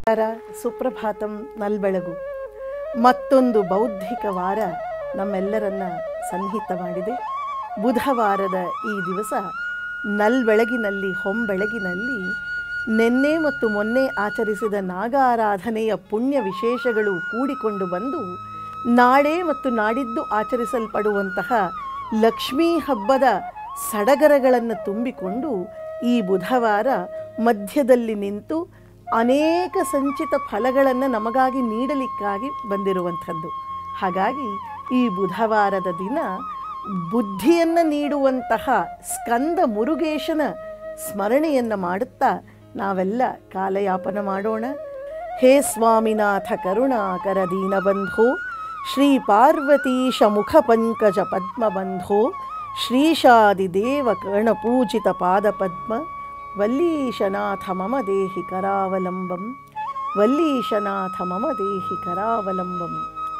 ನಮಸ್ಕಾರ ಸುಪ್ರಭಾತಂ ನಲ್ಬೆಳಗು ಮತ್ತೊಂದು ಬೌದ್ಧಿಕ ವಾರ ನಮ್ಮೆಲ್ಲರನ್ನ ಸನ್ನಿಹಿತ ಮಾಡಿದೆ ಬುಧವಾರದ ಈ ದಿವಸ ನಲ್ಬೆಳಗಿನಲ್ಲಿ ಹೊಂಬೆಳಗಿನಲ್ಲಿ ನಿನ್ನೆ ಮತ್ತು ಮೊನ್ನೆ ಆಚರಿಸಿದ ನಾಗಾರಾಧನೆಯ ಪುಣ್ಯ ವಿಶೇಷಗಳು ಕೂಡಿಕೊಂಡು ಬಂದು ನಾಳೆ ಮತ್ತು ನಾಡಿದ್ದು ಆಚರಿಸಲ್ಪಡುವಂತಹ ಲಕ್ಷ್ಮೀ ಹಬ್ಬದ ಸಡಗರಗಳನ್ನು ತುಂಬಿಕೊಂಡು ಈ ಬುಧವಾರ ಮಧ್ಯದಲ್ಲಿ ನಿಂತು ಅನೇಕ ಸಂಚಿತ ಫಲಗಳನ್ನು ನಮಗಾಗಿ ನೀಡಲಿಕ್ಕಾಗಿ ಬಂದಿರುವಂಥದ್ದು ಹಾಗಾಗಿ ಈ ಬುಧವಾರದ ದಿನ ಬುದ್ಧಿಯನ್ನು ನೀಡುವಂತಹ ಸ್ಕಂದ ಮುರುಗೇಶನ ಸ್ಮರಣೆಯನ್ನು ಮಾಡುತ್ತಾ ನಾವೆಲ್ಲ ಕಾಲಯಾಪನ ಮಾಡೋಣ ಹೇ ಸ್ವಾಮಿನಾಥ ಕರುಣಾಕರ ದೀನಬಂಧೋ ಶ್ರೀ ಪಾರ್ವತೀಶ ಮುಖ ಪಂಕಜ ಪದ್ಮಬಂಧೋ ಶ್ರೀಶಾದಿದೇವ ಕರ್ಣಪೂಜಿತ ಪಾದಪದ್ಮ ವಲ್ಲೀಶನಾಥ ಮಮ ದೇಹಿ ಕರಾವಲಂಬಂ ವಲ್ಲೀಶನಾಥ ಮಮ ದೇಹಿ ಕರಾವಲಂಬಂ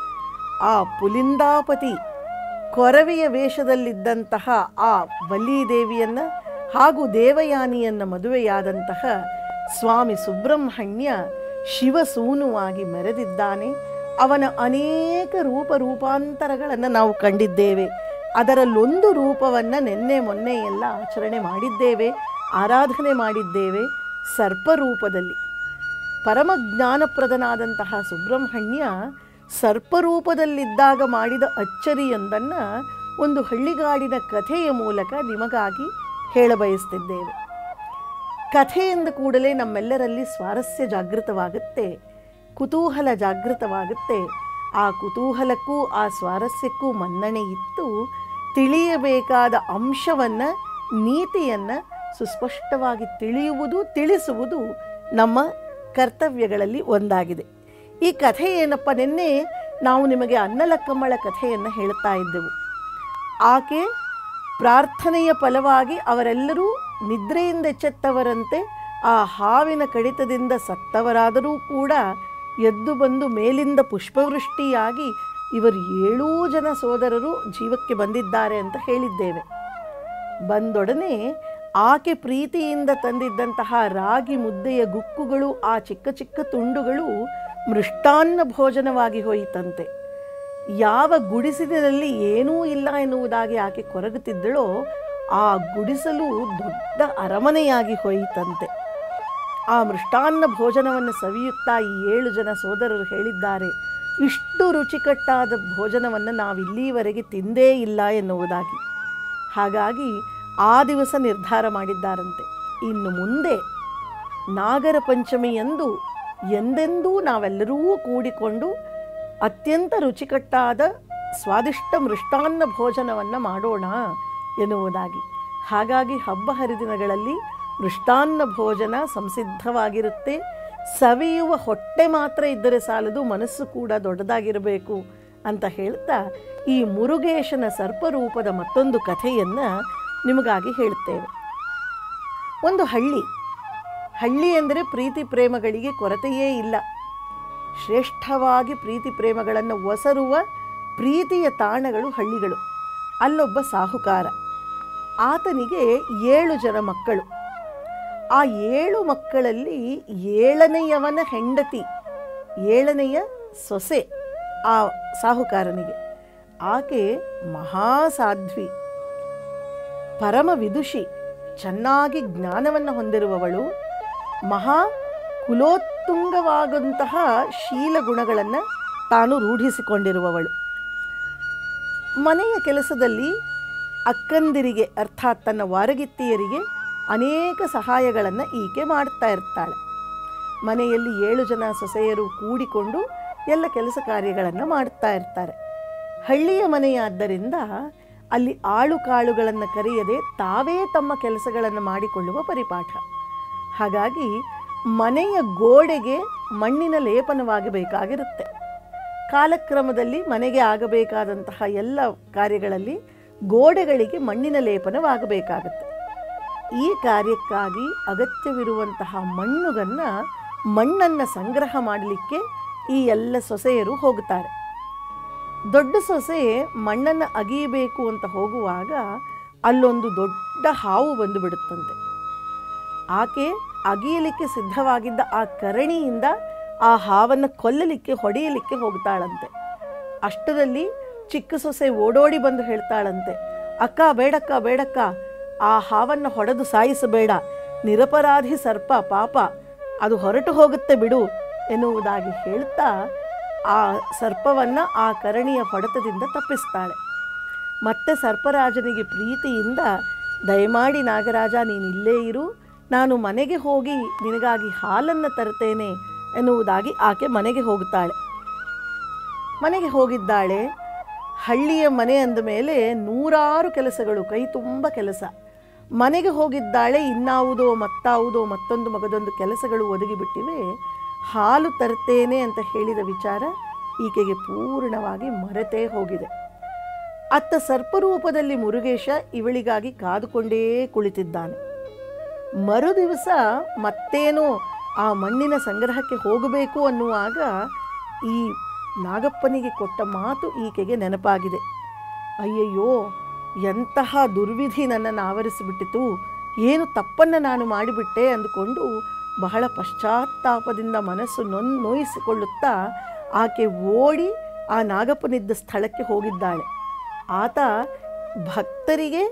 ಆ ಪುಲಿಂದಾಪತಿ ಕೊರವೆಯ ವೇಷದಲ್ಲಿದ್ದಂತಹ ಆ ಬಲೀದೇವಿಯನ್ನು ಹಾಗೂ ದೇವಯಾನಿಯನ್ನು ಮದುವೆಯಾದಂತಹ ಸ್ವಾಮಿ ಸುಬ್ರಹ್ಮಣ್ಯ ಶಿವಸೂನುವಾಗಿ ಮೆರೆದಿದ್ದಾನೆ ಅವನ ಅನೇಕ ರೂಪ ರೂಪಾಂತರಗಳನ್ನು ನಾವು ಕಂಡಿದ್ದೇವೆ ಅದರಲ್ಲೊಂದು ರೂಪವನ್ನು ನಿನ್ನೆ ಮೊನ್ನೆ ಎಲ್ಲ ಆಚರಣೆ ಮಾಡಿದ್ದೇವೆ ಆರಾಧನೆ ಮಾಡಿದ್ದೇವೆ ಸರ್ಪರೂಪದಲ್ಲಿ ಪರಮ ಜ್ಞಾನಪ್ರದನಾದಂತಹ ಸುಬ್ರಹ್ಮಣ್ಯ ಸರ್ಪರೂಪದಲ್ಲಿದ್ದಾಗ ಮಾಡಿದ ಅಚ್ಚರಿಯೊಂದನ್ನು ಒಂದು ಹಳ್ಳಿಗಾಡಿನ ಕಥೆಯ ಮೂಲಕ ನಿಮಗಾಗಿ ಹೇಳಬಯಸ್ತಿದ್ದೇವೆ ಕಥೆಯಿಂದ ಕೂಡಲೇ ನಮ್ಮೆಲ್ಲರಲ್ಲಿ ಸ್ವಾರಸ್ಯ ಜಾಗೃತವಾಗುತ್ತೆ ಕುತೂಹಲ ಜಾಗೃತವಾಗುತ್ತೆ ಆ ಕುತೂಹಲಕ್ಕೂ ಆ ಸ್ವಾರಸ್ಯಕ್ಕೂ ಮನ್ನಣೆ ಇತ್ತು ತಿಳಿಯಬೇಕಾದ ಅಂಶವನ್ನು ನೀತಿಯನ್ನು ಸುಸ್ಪಷ್ಟವಾಗಿ ತಿಳಿಯುವುದು ತಿಳಿಸುವುದು ನಮ್ಮ ಕರ್ತವ್ಯಗಳಲ್ಲಿ ಒಂದಾಗಿದೆ ಈ ಕಥೆ ಏನಪ್ಪ ನಿನ್ನೆ ನಾವು ನಿಮಗೆ ಅನ್ನಲಕ್ಕಮ್ಮಳ ಕಥೆಯನ್ನು ಹೇಳ್ತಾ ಇದ್ದೆವು ಆಕೆ ಪ್ರಾರ್ಥನೆಯ ಫಲವಾಗಿ ಅವರೆಲ್ಲರೂ ನಿದ್ರೆಯಿಂದ ಎಚ್ಚೆತ್ತವರಂತೆ ಆ ಹಾವಿನ ಕಡಿತದಿಂದ ಸತ್ತವರಾದರೂ ಕೂಡ ಎದ್ದು ಬಂದು ಮೇಲಿಂದ ಪುಷ್ಪವೃಷ್ಟಿಯಾಗಿ ಇವರು ಏಳೂ ಜನ ಸೋದರರು ಜೀವಕ್ಕೆ ಬಂದಿದ್ದಾರೆ ಅಂತ ಹೇಳಿದ್ದೇವೆ ಬಂದೊಡನೆ ಆಕೆ ಪ್ರೀತಿಯಿಂದ ತಂದಿದ್ದಂತಹ ರಾಗಿ ಮುದ್ದೆಯ ಗುಕ್ಕುಗಳು ಆ ಚಿಕ್ಕ ಚಿಕ್ಕ ತುಂಡುಗಳು ಮೃಷ್ಟಾನ್ನ ಭೋಜನವಾಗಿ ಹೋಯಿತಂತೆ ಯಾವ ಗುಡಿಸಿನಲ್ಲಿ ಏನೂ ಇಲ್ಲ ಎನ್ನುವುದಾಗಿ ಆಕೆ ಕೊರಗುತ್ತಿದ್ದಳೋ ಆ ಗುಡಿಸಲು ದೊಡ್ಡ ಅರಮನೆಯಾಗಿ ಹೋಯಿತಂತೆ ಆ ಮೃಷ್ಟಾನ್ನ ಭೋಜನವನ್ನು ಸವಿಯುತ್ತಾ ಈ ಏಳು ಜನ ಸೋದರರು ಹೇಳಿದ್ದಾರೆ ಇಷ್ಟು ರುಚಿಕಟ್ಟಾದ ಭೋಜನವನ್ನು ನಾವಿಲ್ಲಿವರೆಗೆ ತಿಂದೇ ಇಲ್ಲ ಎನ್ನುವುದಾಗಿ ಹಾಗಾಗಿ ಆ ದಿವಸ ನಿರ್ಧಾರ ಮಾಡಿದ್ದಾರಂತೆ ಇನ್ನು ಮುಂದೆ ನಾಗರ ಪಂಚಮಿಯಂದು ಎಂದೆಂದೂ ನಾವೆಲ್ಲರೂ ಕೂಡಿಕೊಂಡು ಅತ್ಯಂತ ರುಚಿಕಟ್ಟಾದ ಸ್ವಾದಿಷ್ಟ ಮೃಷ್ಟಾನ್ನ ಭೋಜನವನ್ನು ಮಾಡೋಣ ಎನ್ನುವುದಾಗಿ ಹಾಗಾಗಿ ಹಬ್ಬ ಹರಿದಿನಗಳಲ್ಲಿ ಮೃಷ್ಟಾನ್ನ ಭೋಜನ ಸಂಸಿದ್ಧವಾಗಿರುತ್ತೆ ಸವಿಯುವ ಹೊಟ್ಟೆ ಮಾತ್ರ ಇದ್ದರೆ ಸಾಲದು ಮನಸ್ಸು ಕೂಡ ದೊಡ್ಡದಾಗಿರಬೇಕು ಅಂತ ಹೇಳ್ತಾ ಈ ಮುರುಗೇಶನ ಸರ್ಪರೂಪದ ಮತ್ತೊಂದು ಕಥೆಯನ್ನು ನಿಮಗಾಗಿ ಹೇಳುತ್ತೇವೆ ಒಂದು ಹಳ್ಳಿ ಹಳ್ಳಿ ಎಂದರೆ ಪ್ರೀತಿ ಪ್ರೇಮಗಳಿಗೆ ಕೊರತೆಯೇ ಇಲ್ಲ ಶ್ರೇಷ್ಠವಾಗಿ ಪ್ರೀತಿ ಪ್ರೇಮಗಳನ್ನು ಒಸರುವ ಪ್ರೀತಿಯ ತಾಣಗಳು ಹಳ್ಳಿಗಳು ಅಲ್ಲೊಬ್ಬ ಸಾಹುಕಾರ ಆತನಿಗೆ ಏಳು ಜನ ಮಕ್ಕಳು ಆ ಏಳು ಮಕ್ಕಳಲ್ಲಿ ಏಳನೆಯವನ ಹೆಂಡತಿ ಏಳನೆಯ ಸೊಸೆ ಆ ಸಾಹುಕಾರನಿಗೆ ಆಕೆ ಮಹಾಸಾಧ್ವಿ ಪರಮ ವಿದುಷಿ ಚೆನ್ನಾಗಿ ಜ್ಞಾನವನ್ನು ಹೊಂದಿರುವವಳು ಮಹಾ ಕುಲೋತ್ತುಂಗವಾದಂತಹ ಶೀಲ ಗುಣಗಳನ್ನು ತಾನು ರೂಢಿಸಿಕೊಂಡಿರುವವಳು ಮನೆಯ ಕೆಲಸದಲ್ಲಿ ಅಕ್ಕಂದಿರಿಗೆ ಅರ್ಥಾತ್ ತನ್ನ ವಾರಗಿತ್ತಿಯರಿಗೆ ಅನೇಕ ಸಹಾಯಗಳನ್ನು ಈಕೆ ಮಾಡ್ತಾ ಇರ್ತಾಳೆ ಮನೆಯಲ್ಲಿ ಏಳು ಜನ ಸೊಸೆಯರು ಕೂಡಿಕೊಂಡು ಎಲ್ಲ ಕೆಲಸ ಕಾರ್ಯಗಳನ್ನು ಮಾಡ್ತಾ ಇರ್ತಾರೆ ಹಳ್ಳಿಯ ಮನೆಯಾದ್ದರಿಂದ ಅಲ್ಲಿ ಆಳು ಕಾಳುಗಳನ್ನು ಕರೆಯದೆ ತಾವೇ ತಮ್ಮ ಕೆಲಸಗಳನ್ನು ಮಾಡಿಕೊಳ್ಳುವ ಪರಿಪಾಠ ಹಾಗಾಗಿ ಮನೆಯ ಗೋಡೆಗೆ ಮಣ್ಣಿನ ಲೇಪನವಾಗಬೇಕಾಗಿರುತ್ತೆ ಕಾಲಕ್ರಮದಲ್ಲಿ ಮನೆಗೆ ಆಗಬೇಕಾದಂತಹ ಎಲ್ಲ ಕಾರ್ಯಗಳಲ್ಲಿ ಗೋಡೆಗಳಿಗೆ ಮಣ್ಣಿನ ಲೇಪನವಾಗಬೇಕಾಗುತ್ತೆ ಈ ಕಾರ್ಯಕ್ಕಾಗಿ ಅಗತ್ಯವಿರುವಂತಹ ಮಣ್ಣುಗನ್ನು ಮಣ್ಣನ್ನು ಸಂಗ್ರಹ ಮಾಡಲಿಕ್ಕೆ ಈ ಎಲ್ಲ ಸೊಸೆಯರು ಹೋಗುತ್ತಾರೆ ದೊಡ್ಡ ಸೊಸೆ ಮಣ್ಣನ್ನು ಅಗಿಯಬೇಕು ಅಂತ ಹೋಗುವಾಗ ಅಲ್ಲೊಂದು ದೊಡ್ಡ ಹಾವು ಬಂದು ಬಿಡುತ್ತಂತೆ ಆಕೆ ಅಗಿಯಲಿಕ್ಕೆ ಸಿದ್ಧವಾಗಿದ್ದ ಆ ಕರಣಿಯಿಂದ ಆ ಹಾವನ್ನು ಕೊಲ್ಲಲಿಕ್ಕೆ ಹೊಡೆಯಲಿಕ್ಕೆ ಹೋಗ್ತಾಳಂತೆ ಅಷ್ಟರಲ್ಲಿ ಚಿಕ್ಕ ಸೊಸೆ ಓಡೋಡಿ ಬಂದು ಹೇಳ್ತಾಳಂತೆ ಅಕ್ಕ ಬೇಡಕ್ಕ ಬೇಡಕ್ಕ ಆ ಹಾವನ್ನು ಹೊಡೆದು ಸಾಯಿಸಬೇಡ ನಿರಪರಾಧಿ ಸರ್ಪ ಪಾಪ ಅದು ಹೊರಟು ಹೋಗುತ್ತೆ ಬಿಡು ಎನ್ನುವುದಾಗಿ ಹೇಳ್ತಾ ಆ ಸರ್ಪವನ್ನು ಆ ಕರಣಿಯ ಹೊಡೆತದಿಂದ ತಪ್ಪಿಸ್ತಾಳೆ ಮತ್ತೆ ಸರ್ಪರಾಜನಿಗೆ ಪ್ರೀತಿಯಿಂದ ದಯಮಾಡಿ ನಾಗರಾಜ ನೀನು ಇಲ್ಲೇ ಇರು ನಾನು ಮನೆಗೆ ಹೋಗಿ ನಿನಗಾಗಿ ಹಾಲನ್ನು ತರ್ತೇನೆ ಎನ್ನುವುದಾಗಿ ಆಕೆ ಮನೆಗೆ ಹೋಗುತ್ತಾಳೆ ಮನೆಗೆ ಹೋಗಿದ್ದಾಳೆ ಹಳ್ಳಿಯ ಮನೆ ಅಂದ ಮೇಲೆ ನೂರಾರು ಕೆಲಸಗಳು ಕೈ ತುಂಬ ಕೆಲಸ ಮನೆಗೆ ಹೋಗಿದ್ದಾಳೆ ಇನ್ನಾವುದೋ ಮತ್ತಾವುದೋ ಮತ್ತೊಂದು ಮಗದೊಂದು ಕೆಲಸಗಳು ಒದಗಿಬಿಟ್ಟಿವೆ ಹಾಲು ತರ್ತೇನೆ ಅಂತ ಹೇಳಿದ ವಿಚಾರ ಈಕೆಗೆ ಪೂರ್ಣವಾಗಿ ಮರೆತೇ ಹೋಗಿದೆ ಅತ್ತ ಸರ್ಪರೂಪದಲ್ಲಿ ಮುರುಗೇಶ ಇವಳಿಗಾಗಿ ಕಾದುಕೊಂಡೇ ಕುಳಿತಿದ್ದಾನೆ ಮರುದಿವಸ ಮತ್ತೇನೋ ಆ ಮಣ್ಣಿನ ಸಂಗ್ರಹಕ್ಕೆ ಹೋಗಬೇಕು ಅನ್ನುವಾಗ ಈ ನಾಗಪ್ಪನಿಗೆ ಕೊಟ್ಟ ಮಾತು ಈಕೆಗೆ ನೆನಪಾಗಿದೆ ಅಯ್ಯಯ್ಯೋ ಎಂತಹ ದುರ್ವಿಧಿ ನನ್ನನ್ನು ಆವರಿಸಿಬಿಟ್ಟಿತು ಏನು ತಪ್ಪನ್ನು ನಾನು ಮಾಡಿಬಿಟ್ಟೆ ಅಂದುಕೊಂಡು ಬಹಳ ಪಶ್ಚಾತ್ತಾಪದಿಂದ ಮನಸ್ಸು ನೊನ್ ನೋಯಿಸಿಕೊಳ್ಳುತ್ತಾ ಆಕೆ ಓಡಿ ಆ ನಾಗಪ್ಪನಿದ್ದ ಸ್ಥಳಕ್ಕೆ ಹೋಗಿದ್ದಾಳೆ ಆತ ಭಕ್ತರಿಗೆ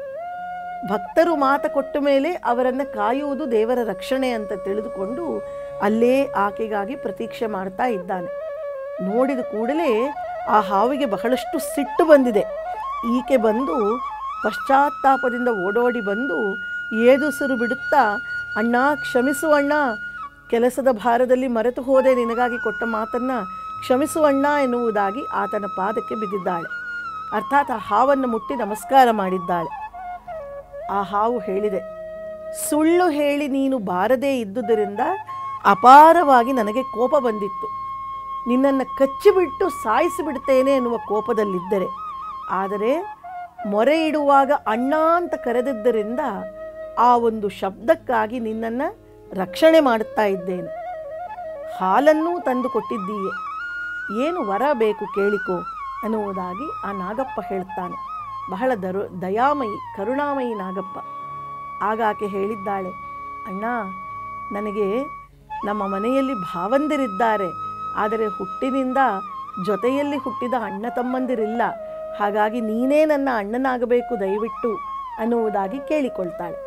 ಭಕ್ತರು ಮಾತ ಕೊಟ್ಟ ಮೇಲೆ ಅವರನ್ನು ಕಾಯುವುದು ದೇವರ ರಕ್ಷಣೆ ಅಂತ ತಿಳಿದುಕೊಂಡು ಅಲ್ಲೇ ಆಕೆಗಾಗಿ ಪ್ರತೀಕ್ಷೆ ಮಾಡ್ತಾ ಇದ್ದಾನೆ ನೋಡಿದ ಕೂಡಲೇ ಆ ಹಾವಿಗೆ ಬಹಳಷ್ಟು ಸಿಟ್ಟು ಬಂದಿದೆ ಈಕೆ ಬಂದು ಪಶ್ಚಾತ್ತಾಪದಿಂದ ಓಡೋಡಿ ಬಂದು ಏದುಸಿರು ಬಿಡುತ್ತಾ ಅಣ್ಣ ಕ್ಷಮಿಸು ಅಣ್ಣ ಕೆಲಸದ ಭಾರದಲ್ಲಿ ಮರೆತು ಹೋದೆ ನಿನಗಾಗಿ ಕೊಟ್ಟ ಮಾತನ್ನು ಕ್ಷಮಿಸು ಅಣ್ಣ ಎನ್ನುವುದಾಗಿ ಆತನ ಪಾದಕ್ಕೆ ಬಿದ್ದಿದ್ದಾಳೆ ಅರ್ಥಾತ್ ಆ ಹಾವನ್ನು ಮುಟ್ಟಿ ನಮಸ್ಕಾರ ಮಾಡಿದ್ದಾಳೆ ಆ ಹಾವು ಹೇಳಿದೆ ಸುಳ್ಳು ಹೇಳಿ ನೀನು ಬಾರದೇ ಇದ್ದುದರಿಂದ ಅಪಾರವಾಗಿ ನನಗೆ ಕೋಪ ಬಂದಿತ್ತು ನಿನ್ನನ್ನು ಕಚ್ಚಿಬಿಟ್ಟು ಸಾಯಿಸಿಬಿಡ್ತೇನೆ ಎನ್ನುವ ಕೋಪದಲ್ಲಿದ್ದರೆ ಆದರೆ ಮೊರೆ ಇಡುವಾಗ ಅಣ್ಣ ಅಂತ ಕರೆದಿದ್ದರಿಂದ ಆ ಒಂದು ಶಬ್ದಕ್ಕಾಗಿ ನಿನ್ನನ್ನು ರಕ್ಷಣೆ ಮಾಡುತ್ತಾ ಇದ್ದೇನೆ ಹಾಲನ್ನೂ ತಂದು ಕೊಟ್ಟಿದ್ದೀಯೆ ಏನು ವರ ಬೇಕು ಕೇಳಿಕೋ ಅನ್ನುವುದಾಗಿ ಆ ನಾಗಪ್ಪ ಹೇಳ್ತಾನೆ ಬಹಳ ದರು ದಯಾಮಯಿ ಕರುಣಾಮಯಿ ನಾಗಪ್ಪ ಆಗ ಆಕೆ ಹೇಳಿದ್ದಾಳೆ ಅಣ್ಣ ನನಗೆ ನಮ್ಮ ಮನೆಯಲ್ಲಿ ಭಾವಂದಿರಿದ್ದಾರೆ ಆದರೆ ಹುಟ್ಟಿನಿಂದ ಜೊತೆಯಲ್ಲಿ ಹುಟ್ಟಿದ ಅಣ್ಣ ತಮ್ಮಂದಿರಿಲ್ಲ ಹಾಗಾಗಿ ನೀನೇ ನನ್ನ ಅಣ್ಣನಾಗಬೇಕು ದಯವಿಟ್ಟು ಅನ್ನುವುದಾಗಿ ಕೇಳಿಕೊಳ್ತಾಳೆ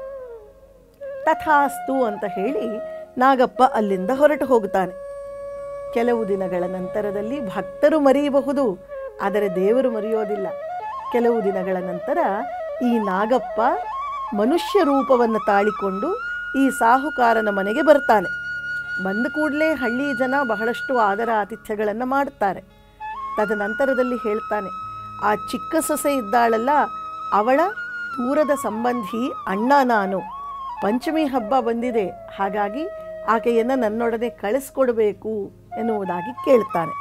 ತಥಾಸ್ತು ಅಂತ ಹೇಳಿ ನಾಗಪ್ಪ ಅಲ್ಲಿಂದ ಹೊರಟು ಹೋಗುತ್ತಾನೆ ಕೆಲವು ದಿನಗಳ ನಂತರದಲ್ಲಿ ಭಕ್ತರು ಮರೆಯಬಹುದು ಆದರೆ ದೇವರು ಮರೆಯೋದಿಲ್ಲ ಕೆಲವು ದಿನಗಳ ನಂತರ ಈ ನಾಗಪ್ಪ ಮನುಷ್ಯ ರೂಪವನ್ನು ತಾಳಿಕೊಂಡು ಈ ಸಾಹುಕಾರನ ಮನೆಗೆ ಬರ್ತಾನೆ ಬಂದ ಕೂಡಲೇ ಹಳ್ಳಿ ಜನ ಬಹಳಷ್ಟು ಆದರ ಆತಿಥ್ಯಗಳನ್ನು ಮಾಡುತ್ತಾರೆ ತದನಂತರದಲ್ಲಿ ಹೇಳ್ತಾನೆ ಆ ಚಿಕ್ಕ ಸೊಸೆ ಇದ್ದಾಳಲ್ಲ ಅವಳ ದೂರದ ಸಂಬಂಧಿ ಅಣ್ಣ ನಾನು ಪಂಚಮಿ ಹಬ್ಬ ಬಂದಿದೆ ಹಾಗಾಗಿ ಆಕೆಯನ್ನು ನನ್ನೊಡನೆ ಕಳಿಸ್ಕೊಡ್ಬೇಕು ಎನ್ನುವುದಾಗಿ ಕೇಳ್ತಾನೆ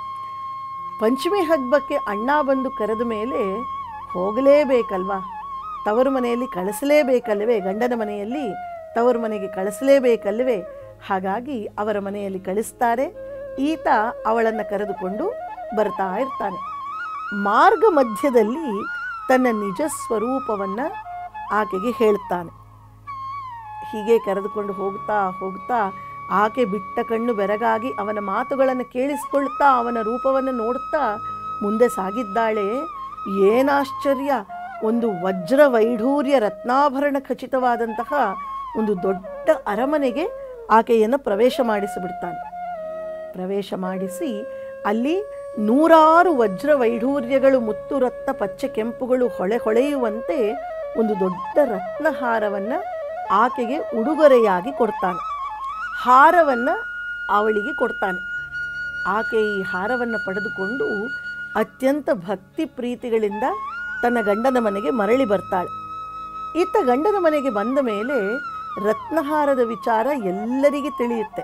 ಪಂಚಮಿ ಹಬ್ಬಕ್ಕೆ ಅಣ್ಣ ಬಂದು ಕರೆದ ಮೇಲೆ ಹೋಗಲೇಬೇಕಲ್ವಾ ತವರು ಮನೆಯಲ್ಲಿ ಕಳಿಸಲೇಬೇಕಲ್ಲವೇ ಗಂಡನ ಮನೆಯಲ್ಲಿ ತವರು ಮನೆಗೆ ಕಳಿಸಲೇಬೇಕಲ್ಲವೇ ಹಾಗಾಗಿ ಅವರ ಮನೆಯಲ್ಲಿ ಕಳಿಸ್ತಾರೆ ಈತ ಅವಳನ್ನು ಕರೆದುಕೊಂಡು ಬರ್ತಾ ಇರ್ತಾನೆ ಮಾರ್ಗ ಮಧ್ಯದಲ್ಲಿ ತನ್ನ ನಿಜ ಸ್ವರೂಪವನ್ನು ಆಕೆಗೆ ಹೇಳ್ತಾನೆ ಹೀಗೆ ಕರೆದುಕೊಂಡು ಹೋಗ್ತಾ ಹೋಗ್ತಾ ಆಕೆ ಬಿಟ್ಟ ಕಣ್ಣು ಬೆರಗಾಗಿ ಅವನ ಮಾತುಗಳನ್ನು ಕೇಳಿಸಿಕೊಳ್ತಾ ಅವನ ರೂಪವನ್ನು ನೋಡುತ್ತಾ ಮುಂದೆ ಸಾಗಿದ್ದಾಳೆ ಏನಾಶ್ಚರ್ಯ ಒಂದು ವಜ್ರ ವೈಢೂರ್ಯ ರತ್ನಾಭರಣ ಖಚಿತವಾದಂತಹ ಒಂದು ದೊಡ್ಡ ಅರಮನೆಗೆ ಆಕೆಯನ್ನು ಪ್ರವೇಶ ಮಾಡಿಸಿಬಿಡ್ತಾನೆ ಪ್ರವೇಶ ಮಾಡಿಸಿ ಅಲ್ಲಿ ನೂರಾರು ವಜ್ರ ವೈಢೂರ್ಯಗಳು ಮುತ್ತು ರತ್ನ ಪಚ್ಚೆ ಕೆಂಪುಗಳು ಹೊಳೆ ಹೊಳೆಯುವಂತೆ ಒಂದು ದೊಡ್ಡ ರತ್ನಹಾರವನ್ನು ಆಕೆಗೆ ಉಡುಗೊರೆಯಾಗಿ ಕೊಡ್ತಾನೆ ಹಾರವನ್ನು ಅವಳಿಗೆ ಕೊಡ್ತಾನೆ ಆಕೆ ಈ ಹಾರವನ್ನು ಪಡೆದುಕೊಂಡು ಅತ್ಯಂತ ಭಕ್ತಿ ಪ್ರೀತಿಗಳಿಂದ ತನ್ನ ಗಂಡನ ಮನೆಗೆ ಮರಳಿ ಬರ್ತಾಳೆ ಇತ್ತ ಗಂಡನ ಮನೆಗೆ ಬಂದ ಮೇಲೆ ರತ್ನಹಾರದ ವಿಚಾರ ಎಲ್ಲರಿಗೆ ತಿಳಿಯುತ್ತೆ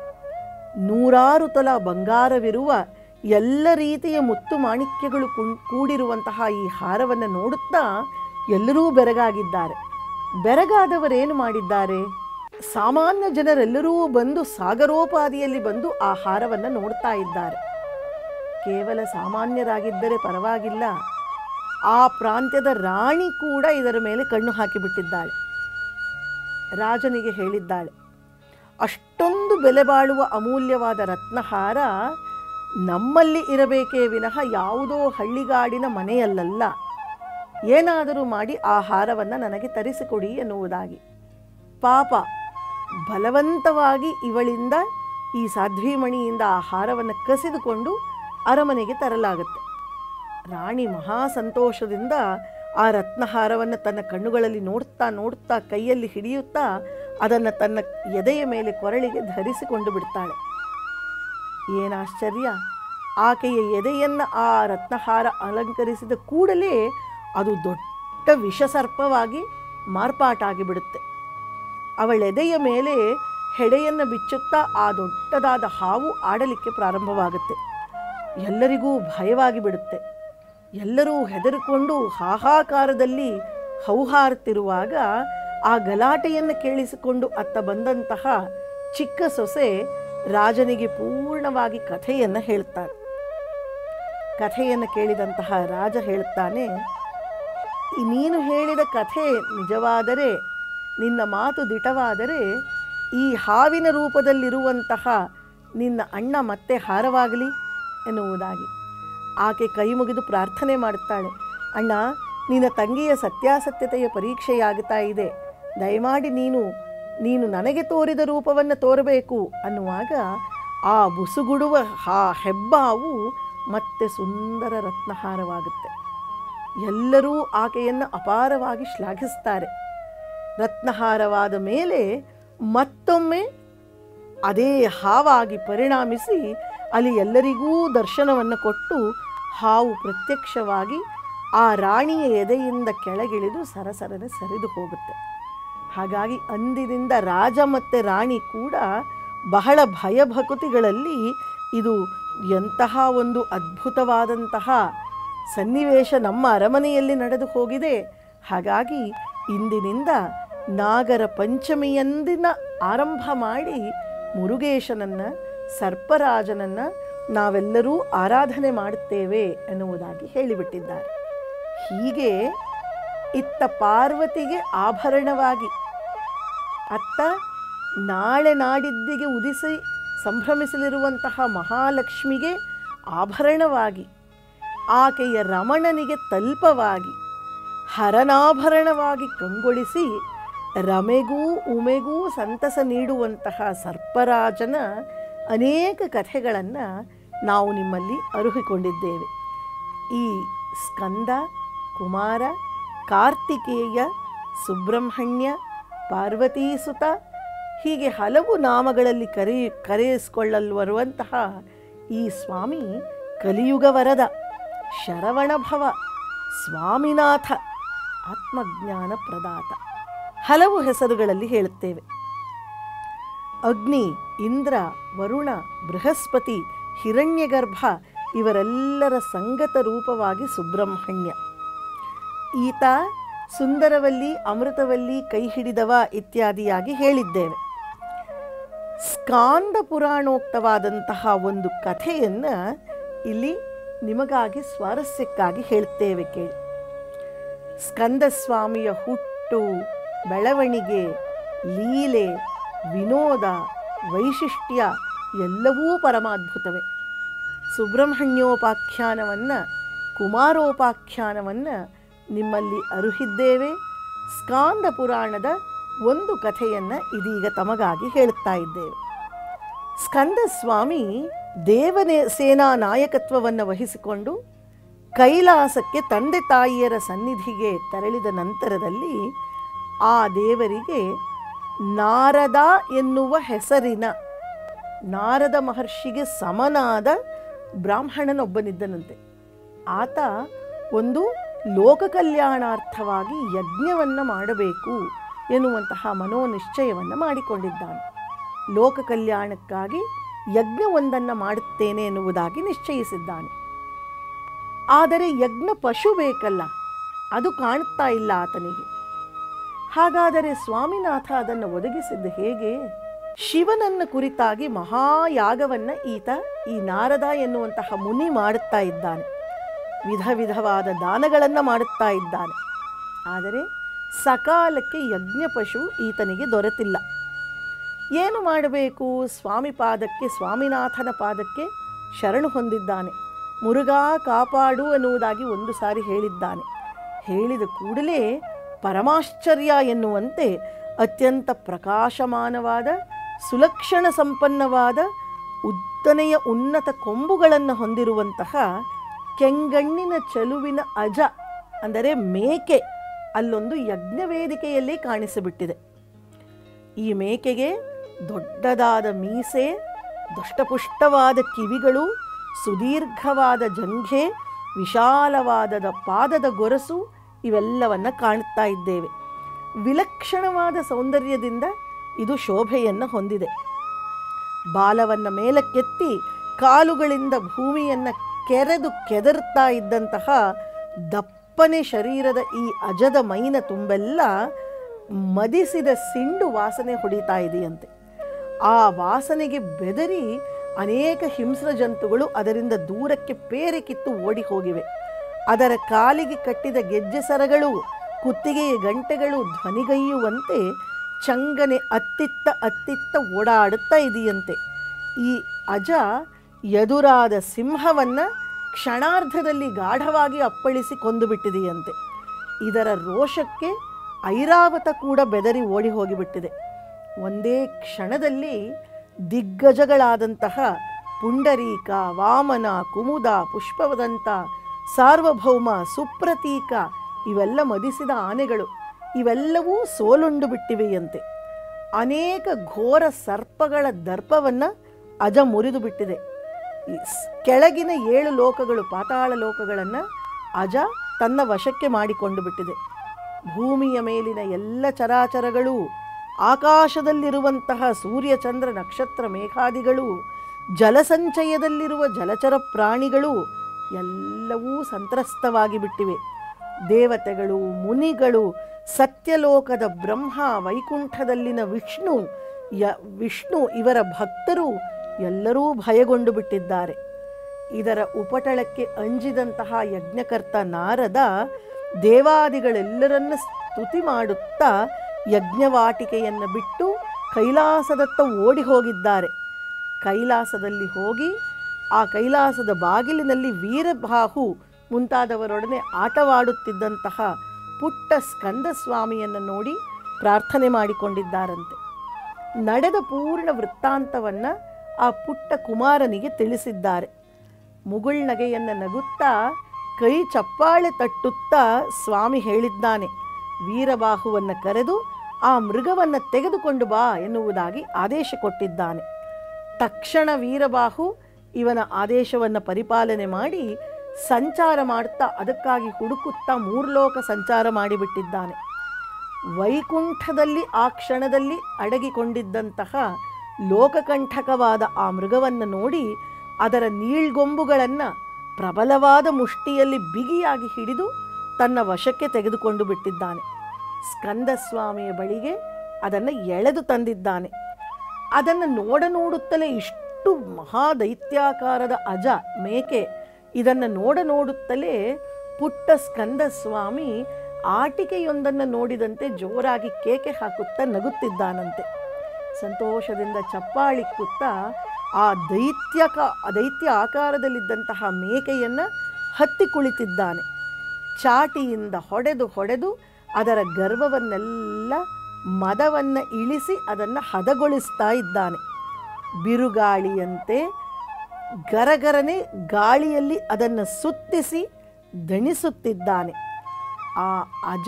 ನೂರಾರು ತೊಲ ಬಂಗಾರವಿರುವ ಎಲ್ಲ ರೀತಿಯ ಮುತ್ತು ಮಾಣಿಕ್ಯಗಳು ಕುಂ- ಕೂಡಿರುವಂತಹ ಈ ಹಾರವನ್ನು ನೋಡುತ್ತಾ ಎಲ್ಲರೂ ಬೆರಗಾಗಿದ್ದಾರೆ ಬೆರಗಾದವರೇನು ಮಾಡಿದ್ದಾರೆ ಸಾಮಾನ್ಯ ಜನರೆಲ್ಲರೂ ಬಂದು ಸಾಗರೋಪಾದಿಯಲ್ಲಿ ಬಂದು ಆ ಹಾರವನ್ನು ನೋಡ್ತಾ ಇದ್ದಾರೆ ಕೇವಲ ಸಾಮಾನ್ಯರಾಗಿದ್ದರೆ ಪರವಾಗಿಲ್ಲ ಆ ಪ್ರಾಂತ್ಯದ ರಾಣಿ ಕೂಡ ಇದರ ಮೇಲೆ ಕಣ್ಣು ಹಾಕಿಬಿಟ್ಟಿದ್ದಾಳೆ ರಾಜನಿಗೆ ಹೇಳಿದ್ದಾಳೆ ಅಷ್ಟೊಂದು ಬೆಲೆ ಬಾಳುವ ಅಮೂಲ್ಯವಾದ ರತ್ನಹಾರ ನಮ್ಮಲ್ಲಿ ಇರಬೇಕೇ ವಿನಃ ಯಾವುದೋ ಹಳ್ಳಿಗಾಡಿನ ಮನೆಯಲ್ಲಲ್ಲ ಏನಾದರೂ ಮಾಡಿ ಆ ಹಾರವನ್ನು ನನಗೆ ತರಿಸಿಕೊಡಿ ಎನ್ನುವುದಾಗಿ ಪಾಪ ಬಲವಂತವಾಗಿ ಇವಳಿಂದ ಈ ಸಾಧ್ವಿಮಣಿಯಿಂದ ಆ ಹಾರವನ್ನು ಕಸಿದುಕೊಂಡು ಅರಮನೆಗೆ ತರಲಾಗುತ್ತೆ ರಾಣಿ ಮಹಾ ಸಂತೋಷದಿಂದ ಆ ರತ್ನಹಾರವನ್ನು ತನ್ನ ಕಣ್ಣುಗಳಲ್ಲಿ ನೋಡ್ತಾ ನೋಡ್ತಾ ಕೈಯಲ್ಲಿ ಹಿಡಿಯುತ್ತಾ ಅದನ್ನು ತನ್ನ ಎದೆಯ ಮೇಲೆ ಕೊರಳಿಗೆ ಧರಿಸಿಕೊಂಡು ಬಿಡ್ತಾಳೆ ಏನಾಶ್ಚರ್ಯ ಆಕೆಯ ಎದೆಯನ್ನು ಆ ರತ್ನಹಾರ ಅಲಂಕರಿಸಿದ ಕೂಡಲೇ ಅದು ದೊಡ್ಡ ವಿಷಸರ್ಪವಾಗಿ ಮಾರ್ಪಾಟಾಗಿ ಬಿಡುತ್ತೆ ಅವಳೆದೆಯ ಮೇಲೆ ಹೆಡೆಯನ್ನು ಬಿಚ್ಚುತ್ತಾ ಆ ದೊಡ್ಡದಾದ ಹಾವು ಆಡಲಿಕ್ಕೆ ಪ್ರಾರಂಭವಾಗುತ್ತೆ ಎಲ್ಲರಿಗೂ ಭಯವಾಗಿ ಬಿಡುತ್ತೆ ಎಲ್ಲರೂ ಹೆದರಿಕೊಂಡು ಹಾಹಾಕಾರದಲ್ಲಿ ಹೌಹಾರುತ್ತಿರುವಾಗ ಆ ಗಲಾಟೆಯನ್ನು ಕೇಳಿಸಿಕೊಂಡು ಅತ್ತ ಬಂದಂತಹ ಚಿಕ್ಕ ಸೊಸೆ ರಾಜನಿಗೆ ಪೂರ್ಣವಾಗಿ ಕಥೆಯನ್ನು ಹೇಳ್ತಾಳೆ ಕಥೆಯನ್ನು ಕೇಳಿದಂತಹ ರಾಜ ಹೇಳ್ತಾನೆ "ಈ ನೀನು ಹೇಳಿದ ಕಥೆ ನಿಜವಾದರೆ ನಿನ್ನ ಮಾತು ದಿಟವಾದರೆ ಈ ಹಾವಿನ ರೂಪದಲ್ಲಿರುವಂತಹ ನಿನ್ನ ಅಣ್ಣ ಮತ್ತೆ ಹಾರವಾಗಲಿ ಎನ್ನುವುದಾಗಿ ಆಕೆ ಕೈ ಮುಗಿದು ಪ್ರಾರ್ಥನೆ ಮಾಡುತ್ತಾಳೆ ಅಣ್ಣ ನಿನ್ನ ತಂಗಿಯ ಸತ್ಯಾಸತ್ಯತೆಯ ಪರೀಕ್ಷೆಯಾಗುತ್ತಾ ಇದೆ ದಯಮಾಡಿ ನೀನು ನೀನು ನನಗೆ ತೋರಿದ ರೂಪವನ್ನು ತೋರಬೇಕು ಅನ್ನುವಾಗ ಆ ಬುಸುಗುಡುವ ಹಾ ಹೆಬ್ಬಾವು ಮತ್ತೆ ಸುಂದರ ರತ್ನಹಾರವಾಗುತ್ತೆ ಎಲ್ಲರೂ ಆಕೆಯನ್ನು ಅಪಾರವಾಗಿ ಶ್ಲಾಘಿಸ್ತಾರೆ ರತ್ನಹಾರವಾದ ಮೇಲೆ ಮತ್ತೊಮ್ಮೆ ಅದೇ ಹಾವಾಗಿ ಪರಿಣಾಮಿಸಿ ಅಲ್ಲಿ ಎಲ್ಲರಿಗೂ ದರ್ಶನವನ್ನು ಕೊಟ್ಟು ಹಾವು ಪ್ರತ್ಯಕ್ಷವಾಗಿ ಆ ರಾಣಿಯ ಎದೆಯಿಂದ ಕೆಳಗಿಳಿದು ಸರಸರನೆ ಸರಿದು ಹೋಗುತ್ತೆ ಹಾಗಾಗಿ ಅಂದಿನಿಂದ ರಾಜ ಮತ್ತು ರಾಣಿ ಕೂಡ ಬಹಳ ಭಯಭಕುತಿಗಳಲ್ಲಿ ಇದು ಎಂತಹ ಒಂದು ಅದ್ಭುತವಾದಂತಹ ಸನ್ನಿವೇಶ ನಮ್ಮ ಅರಮನೆಯಲ್ಲಿ ನಡೆದು ಹೋಗಿದೆ ಹಾಗಾಗಿ ಇಂದಿನಿಂದ ನಾಗರ ಪಂಚಮಿಯಂದಿನ ಆರಂಭ ಮಾಡಿ ಮುರುಗೇಶನನ್ನು ಸರ್ಪರಾಜನನ್ನು ನಾವೆಲ್ಲರೂ ಆರಾಧನೆ ಮಾಡುತ್ತೇವೆ ಎನ್ನುವುದಾಗಿ ಹೇಳಿಬಿಟ್ಟಿದ್ದಾರೆ ಹೀಗೆ ಇತ್ತ ಪಾರ್ವತಿಗೆ ಆಭರಣವಾಗಿ ಅತ್ತ ನಾಳೆ ನಾಡಿದ್ದಿಗೆ ಉದಿಸಿ ಸಂಭ್ರಮಿಸಲಿರುವಂತಹ ಮಹಾಲಕ್ಷ್ಮಿಗೆ ಆಭರಣವಾಗಿ ಆಕೆಯ ರಮಣನಿಗೆ ತಲ್ಪವಾಗಿ ಹರನಾಭರಣವಾಗಿ ಕಂಗೊಳಿಸಿ ರಮೆಗೂ ಉಮೆಗೂ ಸಂತಸ ನೀಡುವಂತಹ ಸರ್ಪರಾಜನ ಅನೇಕ ಕಥೆಗಳನ್ನು ನಾವು ನಿಮ್ಮಲ್ಲಿ ಅರುಹಿಕೊಂಡಿದ್ದೇವೆ ಈ ಸ್ಕಂದ ಕುಮಾರ ಕಾರ್ತಿಕೇಯ ಸುಬ್ರಹ್ಮಣ್ಯ ಪಾರ್ವತೀಸುತ ಹೀಗೆ ಹಲವು ನಾಮಗಳಲ್ಲಿ ಕರೆ ಕರೆಯಿಸಿಕೊಳ್ಳಲ್ವರುವಂತಹ ಈ ಸ್ವಾಮಿ ಕಲಿಯುಗ ವರದ ಶರವಣಭವ ಸ್ವಾಮಿನಾಥ ಆತ್ಮಜ್ಞಾನ ಪ್ರದಾತ ಹಲವು ಹೆಸರುಗಳಲ್ಲಿ ಹೇಳುತ್ತೇವೆ ಅಗ್ನಿ ಇಂದ್ರ ವರುಣ ಬೃಹಸ್ಪತಿ ಹಿರಣ್ಯಗರ್ಭ ಇವರೆಲ್ಲರ ಸಂಗತ ರೂಪವಾಗಿ ಸುಬ್ರಹ್ಮಣ್ಯ ಈತ ಸುಂದರವಲ್ಲಿ ಅಮೃತವಲ್ಲಿ ಕೈ ಹಿಡಿದವ ಇತ್ಯಾದಿಯಾಗಿ ಹೇಳಿದ್ದೇವೆ ಸ್ಕಾಂದ ಪುರಾಣೋಕ್ತವಾದಂತಹ ಒಂದು ಕಥೆಯನ್ನು ಇಲ್ಲಿ ನಿಮಗಾಗಿ ಸ್ವಾರಸ್ಯಕ್ಕಾಗಿ ಹೇಳುತ್ತೇವೆ ಕೇಳಿ ಸ್ಕಂದಸ್ವಾಮಿಯ ಹುಟ್ಟು ಬೆಳವಣಿಗೆ ಲೀಲೆ ವಿನೋದ ವೈಶಿಷ್ಟ್ಯ ಎಲ್ಲವೂ ಪರಮಾದ್ಭುತವೇ ಸುಬ್ರಹ್ಮಣ್ಯೋಪಾಖ್ಯಾನವನ್ನು ಕುಮಾರೋಪಾಖ್ಯಾನವನ್ನು ನಿಮ್ಮಲ್ಲಿ ಅರುಹಿದ್ದೇವೆ ಸ್ಕಾಂದ ಪುರಾಣದ ಒಂದು ಕಥೆಯನ್ನು ಇದೀಗ ತಮಗಾಗಿ ಹೇಳುತ್ತಾ ಇದ್ದೇವೆ ಸ್ಕಂದ ಸ್ವಾಮಿ ದೇವನೇ ಸೇನಾ ನಾಯಕತ್ವವನ್ನು ವಹಿಸಿಕೊಂಡು ಕೈಲಾಸಕ್ಕೆ ತಂದೆ ತಾಯಿಯರ ಸನ್ನಿಧಿಗೆ ತೆರಳಿದ ನಂತರದಲ್ಲಿ ಆ ದೇವರಿಗೆ ನಾರದ ಎನ್ನುವ ಹೆಸರಿನ ನಾರದ ಮಹರ್ಷಿಗೆ ಸಮನಾದ ಬ್ರಾಹ್ಮಣನೊಬ್ಬನಿದ್ದನಂತೆ ಆತ ಒಂದು ಲೋಕ ಕಲ್ಯಾಣಾರ್ಥವಾಗಿ ಯಜ್ಞವನ್ನು ಮಾಡಬೇಕು ಎನ್ನುವಂತಹ ಮನೋನಿಶ್ಚಯವನ್ನು ಮಾಡಿಕೊಂಡಿದ್ದಾನೆ ಲೋಕ ಕಲ್ಯಾಣಕ್ಕಾಗಿ ಯಜ್ಞವೊಂದನ್ನು ಮಾಡುತ್ತೇನೆ ಎನ್ನುವುದಾಗಿ ನಿಶ್ಚಯಿಸಿದ್ದಾನೆ ಆದರೆ ಯಜ್ಞ ಪಶು ಬೇಕಲ್ಲ ಅದು ಕಾಣುತ್ತಾ ಇಲ್ಲ ಆತನಿಗೆ ಹಾಗಾದರೆ ಸ್ವಾಮಿನಾಥ ಅದನ್ನು ಒದಗಿಸಿದ್ದು ಹೇಗೆ ಶಿವನನ್ನು ಕುರಿತಾಗಿ ಮಹಾಯಾಗವನ್ನು ಈತ ಈ ನಾರದ ಎನ್ನುವಂತಹ ಮುನಿ ಮಾಡುತ್ತಾ ಇದ್ದಾನೆ ವಿಧ ವಿಧವಾದ ದಾನಗಳನ್ನು ಮಾಡುತ್ತಾ ಇದ್ದಾನೆ ಆದರೆ ಸಕಾಲಕ್ಕೆ ಯಜ್ಞ ಪಶು ಈತನಿಗೆ ದೊರೆತಿಲ್ಲ ಏನು ಮಾಡಬೇಕು ಸ್ವಾಮಿ ಪಾದಕ್ಕೆ ಸ್ವಾಮಿನಾಥನ ಪಾದಕ್ಕೆ ಶರಣು ಹೊಂದಿದ್ದಾನೆ ಮುರುಘಾ ಕಾಪಾಡು ಎನ್ನುವುದಾಗಿ ಒಂದು ಸಾರಿ ಹೇಳಿದ್ದಾನೆ ಹೇಳಿದ ಕೂಡಲೇ ಪರಮಾಶ್ಚರ್ಯ ಎನ್ನುವಂತೆ ಅತ್ಯಂತ ಪ್ರಕಾಶಮಾನವಾದ ಸುಲಕ್ಷಣ ಸಂಪನ್ನವಾದ ಉದ್ದನೆಯ ಉನ್ನತ ಕೊಂಬುಗಳನ್ನು ಹೊಂದಿರುವಂತಹ ಕೆಂಗಣ್ಣಿನ ಚಲುವಿನ ಅಜ ಅಂದರೆ ಮೇಕೆ ಅಲ್ಲೊಂದು ಯಜ್ಞವೇದಿಕೆಯಲ್ಲಿ ಕಾಣಿಸಿಬಿಟ್ಟಿದೆ ಈ ಮೇಕೆಗೆ ದೊಡ್ಡದಾದ ಮೀಸೆ ದಷ್ಟಪುಷ್ಟವಾದ ಕಿವಿಗಳು ಸುದೀರ್ಘವಾದ ಜಂಘೆ ವಿಶಾಲವಾದದ ಪಾದದ ಗೊರಸು ಇವೆಲ್ಲವನ್ನ ಕಾಣುತ್ತಾ ಇದ್ದೇವೆ ವಿಲಕ್ಷಣವಾದ ಸೌಂದರ್ಯದಿಂದ ಇದು ಶೋಭೆಯನ್ನು ಹೊಂದಿದೆ ಬಾಲವನ್ನು ಮೇಲಕ್ಕೆತ್ತಿ ಕಾಲುಗಳಿಂದ ಭೂಮಿಯನ್ನು ಕೆರೆದು ಕೆದರ್ತಾ ಇದ್ದಂತಹ ದಪ್ಪನೆ ಶರೀರದ ಈ ಅಜದ ಮೈನ ತುಂಬೆಲ್ಲ ಮದಿಸಿದ ಸಿಂಡು ವಾಸನೆ ಹೊಡಿತಾ ಇದೆಯಂತೆ ಆ ವಾಸನೆಗೆ ಬೆದರಿ ಅನೇಕ ಹಿಂಸ್ರ ಜಂತುಗಳು ಅದರಿಂದ ದೂರಕ್ಕೆ ಪೇರೆ ಕಿತ್ತು ಓಡಿ ಹೋಗಿವೆ ಅದರ ಕಾಲಿಗೆ ಕಟ್ಟಿದ ಗೆಜ್ಜೆ ಸರಗಳು ಕುತ್ತಿಗೆಯ ಗಂಟೆಗಳು ಧ್ವನಿಗೈಯುವಂತೆ ಚಂಗನೆ ಅತ್ತಿತ್ತ ಅತ್ತಿತ್ತ ಓಡಾಡುತ್ತಾ ಇದೆಯಂತೆ ಈ ಅಜ ಎದುರಾದ ಸಿಂಹವನ್ನು ಕ್ಷಣಾರ್ಧದಲ್ಲಿ ಗಾಢವಾಗಿ ಅಪ್ಪಳಿಸಿ ಕೊಂದು ಬಿಟ್ಟಿದೆಯಂತೆ ಇದರ ರೋಷಕ್ಕೆ ಐರಾವತ ಕೂಡ ಬೆದರಿ ಓಡಿ ಹೋಗಿಬಿಟ್ಟಿದೆ ಒಂದೇ ಕ್ಷಣದಲ್ಲಿ ದಿಗ್ಗಜಗಳಾದಂತಹ ಪುಂಡರೀಕ ವಾಮನ ಕುಮುದ ಪುಷ್ಪವದಂತ ಸಾರ್ವಭೌಮ ಸುಪ್ರತೀಕ ಇವೆಲ್ಲ ಮದಿಸಿದ ಆನೆಗಳು ಇವೆಲ್ಲವೂ ಸೋಲುಂಡು ಬಿಟ್ಟಿವೆಯಂತೆ ಅನೇಕ ಘೋರ ಸರ್ಪಗಳ ದರ್ಪವನ್ನು ಅಜ ಮುರಿದು ಬಿಟ್ಟಿದೆ ಈ ಸ್- ಕೆಳಗಿನ ಏಳು ಲೋಕಗಳು ಪಾತಾಳ ಲೋಕಗಳನ್ನು ಅಜ ತನ್ನ ವಶಕ್ಕೆ ಮಾಡಿಕೊಂಡು ಬಿಟ್ಟಿದೆ ಭೂಮಿಯ ಮೇಲಿನ ಎಲ್ಲ ಚರಾಚರಗಳು ಆಕಾಶದಲ್ಲಿರುವಂತಹ ಸೂರ್ಯ ಚಂದ್ರ ನಕ್ಷತ್ರ ಮೇಘಾದಿಗಳು ಜಲಸಂಚಯದಲ್ಲಿರುವ ಜಲಚರ ಪ್ರಾಣಿಗಳು ಎಲ್ಲವೂ ಸಂತ್ರಸ್ತವಾಗಿ ಬಿಟ್ಟಿವೆ ದೇವತೆಗಳು ಮುನಿಗಳು ಸತ್ಯಲೋಕದ ಬ್ರಹ್ಮ ವೈಕುಂಠದಲ್ಲಿನ ವಿಷ್ಣು ಯ ವಿಷ್ಣು ಇವರ ಭಕ್ತರು ಎಲ್ಲರೂ ಭಯಗೊಂಡು ಬಿಟ್ಟಿದ್ದಾರೆ ಇದರ ಉಪಟಳಕ್ಕೆ ಅಂಜಿದಂತಹ ಯಜ್ಞಕರ್ತ ನಾರದ ದೇವಾದಿಗಳೆಲ್ಲರನ್ನ ಸ್ತುತಿ ಮಾಡುತ್ತಾ ಯಜ್ಞವಾಟಿಕೆಯನ್ನು ಬಿಟ್ಟು ಕೈಲಾಸದತ್ತ ಓಡಿ ಹೋಗಿದ್ದಾರೆ ಕೈಲಾಸದಲ್ಲಿ ಹೋಗಿ ಆ ಕೈಲಾಸದ ಬಾಗಿಲಿನಲ್ಲಿ ವೀರಬಾಹು ಮುಂತಾದವರೊಡನೆ ಆಟವಾಡುತ್ತಿದ್ದಂತಹ ಪುಟ್ಟ ಸ್ಕಂದಸ್ವಾಮಿಯನ್ನು ನೋಡಿ ಪ್ರಾರ್ಥನೆ ಮಾಡಿಕೊಂಡಿದ್ದಾರಂತೆ ನಡೆದ ಪೂರ್ಣ ವೃತ್ತಾಂತವನ್ನು ಆ ಪುಟ್ಟ ಕುಮಾರನಿಗೆ ತಿಳಿಸಿದ್ದಾರೆ ಮುಗುಳ್ನಗೆಯನ್ನು ನಗುತ್ತಾ ಕೈ ಚಪ್ಪಾಳೆ ತಟ್ಟುತ್ತಾ ಸ್ವಾಮಿ ಹೇಳಿದ್ದಾನೆ ವೀರಬಾಹುವನ್ನು ಕರೆದು ಆ ಮೃಗವನ್ನು ತೆಗೆದುಕೊಂಡು ಬಾ ಎನ್ನುವುದಾಗಿ ಆದೇಶ ಕೊಟ್ಟಿದ್ದಾನೆ ತಕ್ಷಣ ವೀರಬಾಹು ಇವನ ಆದೇಶವನ್ನು ಪರಿಪಾಲನೆ ಮಾಡಿ ಸಂಚಾರ ಮಾಡುತ್ತಾ ಅದಕ್ಕಾಗಿ ಹುಡುಕುತ್ತಾ ಮೂರ್ಲೋಕ ಸಂಚಾರ ಮಾಡಿಬಿಟ್ಟಿದ್ದಾನೆ ವೈಕುಂಠದಲ್ಲಿ ಆ ಕ್ಷಣದಲ್ಲಿ ಅಡಗಿಕೊಂಡಿದ್ದಂತಹ ಲೋಕಕಂಠಕವಾದ ಆ ಮೃಗವನ್ನು ನೋಡಿ ಅದರ ನೀಳ್ಗೊಂಬುಗಳನ್ನು ಪ್ರಬಲವಾದ ಮುಷ್ಟಿಯಲ್ಲಿ ಬಿಗಿಯಾಗಿ ಹಿಡಿದು ತನ್ನ ವಶಕ್ಕೆ ತೆಗೆದುಕೊಂಡು ಬಿಟ್ಟಿದ್ದಾನೆ ಸ್ಕಂದಸ್ವಾಮಿಯ ಬಳಿಗೆ ಅದನ್ನು ಎಳೆದು ತಂದಿದ್ದಾನೆ ಅದನ್ನು ನೋಡ ನೋಡುತ್ತಲೇ ಇಷ್ಟು ಮಹಾದೈತ್ಯಾಕಾರದ ಅಜ ಮೇಕೆ ಇದನ್ನು ನೋಡ ನೋಡುತ್ತಲೇ ಪುಟ್ಟ ಸ್ಕಂದ ಸ್ವಾಮಿ ಆಟಿಕೆಯೊಂದನ್ನು ನೋಡಿದಂತೆ ಜೋರಾಗಿ ಕೇಕೆ ಹಾಕುತ್ತಾ ನಗುತ್ತಿದ್ದಾನಂತೆ ಸಂತೋಷದಿಂದ ಚಪ್ಪಾಳಿಕ್ಕುತ್ತಾ ಆ ದೈತ್ಯಕ ದೈತ್ಯ ಆಕಾರದಲ್ಲಿದ್ದಂತಹ ಮೇಕೆಯನ್ನು ಹತ್ತಿ ಕುಳಿತಿದ್ದಾನೆ ಚಾಟಿಯಿಂದ ಹೊಡೆದು ಹೊಡೆದು ಅದರ ಗರ್ವವನ್ನೆಲ್ಲ ಮದವನ್ನು ಇಳಿಸಿ ಅದನ್ನು ಹದಗೊಳಿಸ್ತಾ ಇದ್ದಾನೆ ಬಿರುಗಾಳಿಯಂತೆ ಗರಗರನೆ ಗಾಳಿಯಲ್ಲಿ ಅದನ್ನು ಸುತ್ತಿಸಿ ದಣಿಸುತ್ತಿದ್ದಾನೆ ಆ ಅಜ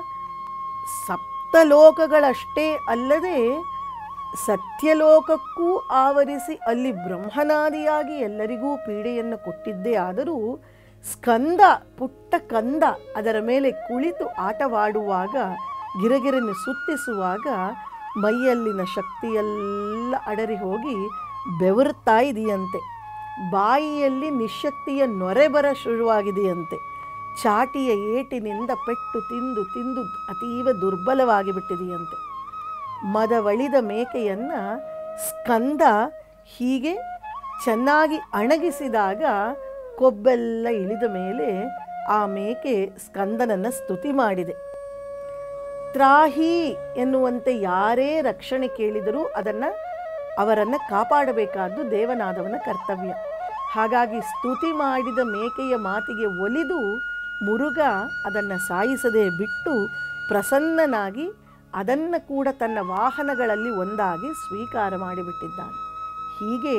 ಸಪ್ತಲೋಕಗಳಷ್ಟೇ ಅಲ್ಲದೆ ಸತ್ಯಲೋಕಕ್ಕೂ ಆವರಿಸಿ ಅಲ್ಲಿ ಬ್ರಹ್ಮನಾದಿಯಾಗಿ ಎಲ್ಲರಿಗೂ ಪೀಡೆಯನ್ನು ಕೊಟ್ಟಿದ್ದೇ ಆದರೂ ಸ್ಕಂದ ಪುಟ್ಟ ಕಂದ ಅದರ ಮೇಲೆ ಕುಳಿತು ಆಟವಾಡುವಾಗ ಗಿರಗಿರನ್ನು ಸುತ್ತಿಸುವಾಗ ಮೈಯಲ್ಲಿನ ಶಕ್ತಿಯೆಲ್ಲ ಅಡರಿ ಹೋಗಿ ಬೆವರುತ್ತಾ ಇದೆಯಂತೆ ಬಾಯಿಯಲ್ಲಿ ನಿಶಕ್ತಿಯ ನೊರೆ ಬರ ಶುರುವಾಗಿದೆಯಂತೆ ಚಾಟಿಯ ಏಟಿನಿಂದ ಪೆಟ್ಟು ತಿಂದು ತಿಂದು ಅತೀವ ದುರ್ಬಲವಾಗಿ ಬಿಟ್ಟಿದೆಯಂತೆ ಮದವಳಿದ ಮೇಕೆಯನ್ನು ಸ್ಕಂದ ಹೀಗೆ ಚೆನ್ನಾಗಿ ಅಣಗಿಸಿದಾಗ ಕೊಬ್ಬೆಲ್ಲ ಇಳಿದ ಮೇಲೆ ಆ ಮೇಕೆ ಸ್ಕಂದನನ್ನು ಸ್ತುತಿ ಮಾಡಿದೆ ತ್ರಾಹಿ ಎನ್ನುವಂತೆ ಯಾರೇ ರಕ್ಷಣೆ ಕೇಳಿದರೂ ಅದನ್ನು ಅವರನ್ನು ಕಾಪಾಡಬೇಕಾದ್ದು ದೇವನಾದವನ ಕರ್ತವ್ಯ ಹಾಗಾಗಿ ಸ್ತುತಿ ಮಾಡಿದ ಮೇಕೆಯ ಮಾತಿಗೆ ಒಲಿದು ಮುರುಗ ಅದನ್ನು ಸಾಯಿಸದೆ ಬಿಟ್ಟು ಪ್ರಸನ್ನನಾಗಿ ಅದನ್ನು ಕೂಡ ತನ್ನ ವಾಹನಗಳಲ್ಲಿ ಒಂದಾಗಿ ಸ್ವೀಕಾರ ಮಾಡಿಬಿಟ್ಟಿದ್ದಾನೆ ಹೀಗೆ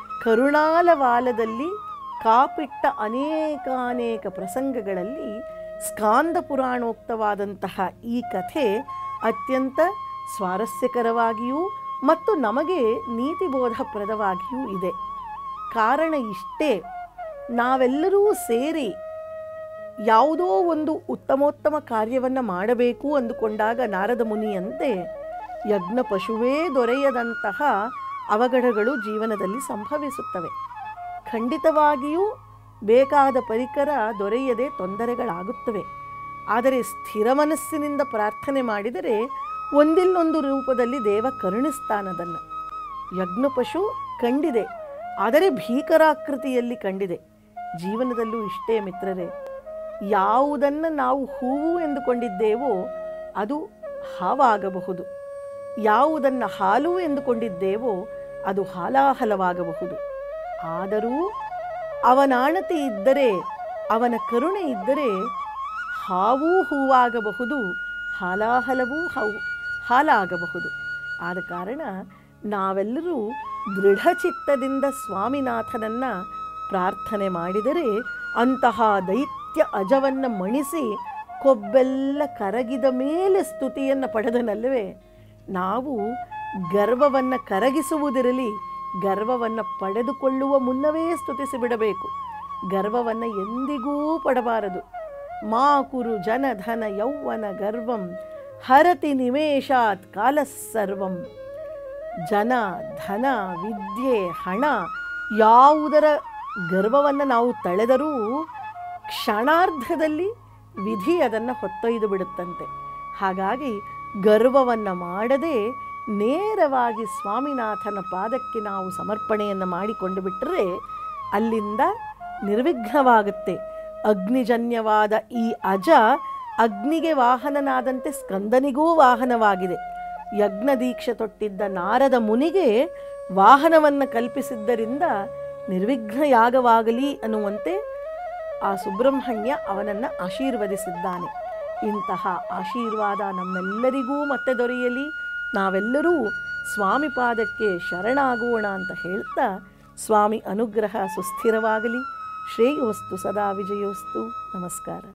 ಕರುಣಾಲವಾಲದಲ್ಲಿ ಕಾಪಿಟ್ಟ ಅನೇಕಾನೇಕ ಪ್ರಸಂಗಗಳಲ್ಲಿ ಸ್ಕಾಂದ ಪುರಾಣೋಕ್ತವಾದಂತಹ ಈ ಕಥೆ ಅತ್ಯಂತ ಸ್ವಾರಸ್ಯಕರವಾಗಿಯೂ ಮತ್ತು ನಮಗೆ ನೀತಿಬೋಧಪ್ರದವಾಗಿಯೂ ಇದೆ ಕಾರಣ ಇಷ್ಟೇ ನಾವೆಲ್ಲರೂ ಸೇರಿ ಯಾವುದೋ ಒಂದು ಉತ್ತಮೋತ್ತಮ ಕಾರ್ಯವನ್ನು ಮಾಡಬೇಕು ಅಂದುಕೊಂಡಾಗ ನಾರದ ಮುನಿಯಂತೆ ಯಜ್ಞ ಪಶುವೇ ದೊರೆಯದಂತಹ ಅವಘಡಗಳು ಜೀವನದಲ್ಲಿ ಸಂಭವಿಸುತ್ತವೆ ಖಂಡಿತವಾಗಿಯೂ ಬೇಕಾದ ಪರಿಕರ ದೊರೆಯದೆ ತೊಂದರೆಗಳಾಗುತ್ತವೆ ಆದರೆ ಸ್ಥಿರ ಮನಸ್ಸಿನಿಂದ ಪ್ರಾರ್ಥನೆ ಮಾಡಿದರೆ ಒಂದಿಲ್ಲೊಂದು ರೂಪದಲ್ಲಿ ದೇವ ಕರುಣಿಸ್ತಾನದನ್ನು ಯಜ್ಞಪಶು ಕಂಡಿದೆ ಆದರೆ ಭೀಕರಾಕೃತಿಯಲ್ಲಿ ಕಂಡಿದೆ ಜೀವನದಲ್ಲೂ ಇಷ್ಟೇ ಮಿತ್ರರೇ ಯಾವುದನ್ನು ನಾವು ಹೂವು ಎಂದುಕೊಂಡಿದ್ದೇವೋ ಅದು ಹಾವಾಗಬಹುದು ಯಾವುದನ್ನು ಹಾಲು ಎಂದುಕೊಂಡಿದ್ದೇವೋ ಅದು ಹಾಲಾಹಲವಾಗಬಹುದು ಆದರೂ ಅವನಾಣತಿ ಇದ್ದರೆ ಅವನ ಕರುಣೆ ಇದ್ದರೆ ಹಾವೂ ಹೂವಾಗಬಹುದು ಹಾಲಾಹಲವೂ ಹೌ ಹಾಲಾಗಬಹುದು ಆದ ಕಾರಣ ನಾವೆಲ್ಲರೂ ದೃಢಚಿತ್ತದಿಂದ ಸ್ವಾಮಿನಾಥನನ್ನು ಪ್ರಾರ್ಥನೆ ಮಾಡಿದರೆ ಅಂತಹ ದೈತ್ಯ ಅಜವನ್ನು ಮಣಿಸಿ ಕೊಬ್ಬೆಲ್ಲ ಕರಗಿದ ಮೇಲೆ ಸ್ತುತಿಯನ್ನು ಪಡೆದನಲ್ಲವೇ ನಾವು ಗರ್ವವನ್ನು ಕರಗಿಸುವುದಿರಲಿ ಗರ್ವವನ್ನು ಪಡೆದುಕೊಳ್ಳುವ ಮುನ್ನವೇ ಸ್ತುತಿಸಿ ಬಿಡಬೇಕು ಗರ್ವವನ್ನು ಎಂದಿಗೂ ಪಡಬಾರದು ಮಾ ಕುರು ಜನ ಧನ ಯೌವನ ಗರ್ವಂ ಹರತಿ ನಿಮೇಷಾತ್ ಕಾಲಸ್ಸರ್ವಂ ಜನ ಧನ ವಿದ್ಯೆ ಹಣ ಯಾವುದರ ಗರ್ವವನ್ನು ನಾವು ತಳೆದರೂ ಕ್ಷಣಾರ್ಧದಲ್ಲಿ ವಿಧಿ ಅದನ್ನು ಹೊತ್ತೊಯ್ದು ಬಿಡುತ್ತಂತೆ ಹಾಗಾಗಿ ಗರ್ವವನ್ನು ಮಾಡದೆ ನೇರವಾಗಿ ಸ್ವಾಮಿನಾಥನ ಪಾದಕ್ಕೆ ನಾವು ಸಮರ್ಪಣೆಯನ್ನು ಮಾಡಿಕೊಂಡು ಬಿಟ್ಟರೆ ಅಲ್ಲಿಂದ ನಿರ್ವಿಘ್ನವಾಗುತ್ತೆ ಅಗ್ನಿಜನ್ಯವಾದ ಈ ಅಜ ಅಗ್ನಿಗೆ ವಾಹನನಾದಂತೆ ಸ್ಕಂದನಿಗೂ ವಾಹನವಾಗಿದೆ ಯಜ್ಞ ದೀಕ್ಷೆ ತೊಟ್ಟಿದ್ದ ನಾರದ ಮುನಿಗೆ ವಾಹನವನ್ನು ಕಲ್ಪಿಸಿದ್ದರಿಂದ ನಿರ್ವಿಘ್ನ ಯಾಗವಾಗಲಿ ಅನ್ನುವಂತೆ ಆ ಸುಬ್ರಹ್ಮಣ್ಯ ಅವನನ್ನು ಆಶೀರ್ವದಿಸಿದ್ದಾನೆ ಇಂತಹ ಆಶೀರ್ವಾದ ನಮ್ಮೆಲ್ಲರಿಗೂ ಮತ್ತೆ ದೊರೆಯಲಿ ನಾವೆಲ್ಲರೂ ಸ್ವಾಮಿ ಪಾದಕ್ಕೆ ಶರಣಾಗೋಣ ಅಂತ ಹೇಳ್ತಾ ಸ್ವಾಮಿ ಅನುಗ್ರಹ ಸುಸ್ಥಿರವಾಗಲಿ ಶ್ರೇಯೋಸ್ತು ಸದಾ ವಿಜಯೋಸ್ತು ನಮಸ್ಕಾರ